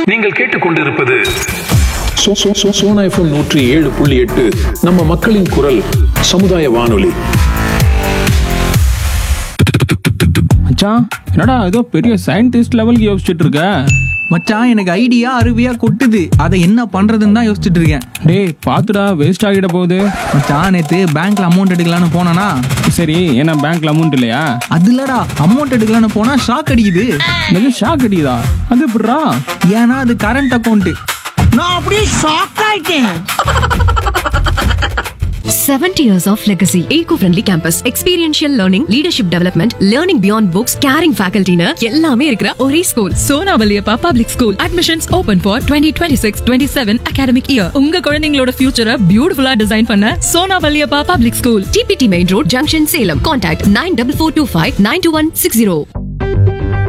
நீங்கள் கேட்டுக்கொண்டிருப்பது சோ- சோ- சோ- சோனா எஃப்எம் நூற்றி ஏழு புள்ளி எட்டு நம்ம மக்களின் குரல் சமுதாய வானொலி மச்சான் என்னடா ஏதோ பெரிய சயின்டிஸ்ட் லெவலுக்கு யோசிச்சுட்டு இருக்க மச்சான் எனக்கு ஐடியா அருவியா கொட்டுது அதை என்ன பண்றதுன்னு தான் யோசிச்சுட்டு இருக்கேன் டேய் பாத்துடா வேஸ்ட் ஆகிட போகுது மச்சான் நேத்து பேங்க்ல அமௌண்ட் எடுக்கலான்னு போனானா சரி ஏன்னா பேங்க்ல அமௌண்ட் இல்லையா அது இல்லடா அமௌண்ட் எடுக்கலான்னு போனா ஷாக் அடிக்குது எனக்கு ஷாக் அடிக்குதா அது எப்படிடா ஏன்னா அது கரண்ட் அக்கௌண்ட் நான் அப்படியே ஷாக் ஆயிட்டேன் 70 years of legacy. Eco-friendly campus. Experiential learning, leadership development, learning beyond books, caring faculty னு எல்லாமே இருக்கிற ஒரே school Sona Valliappa public school admissions open for twenty twenty six twenty seven academic year உங்க குழந்தைங்களோட ஃபியூச்சரை பியூட்டிஃபுல்லா டிசைன் பண்ண சோனா வலியப்பா பப்ளிக் ஸ்கூல் டிபிடி main road junction Salem contact nine double four two five nine two one six zero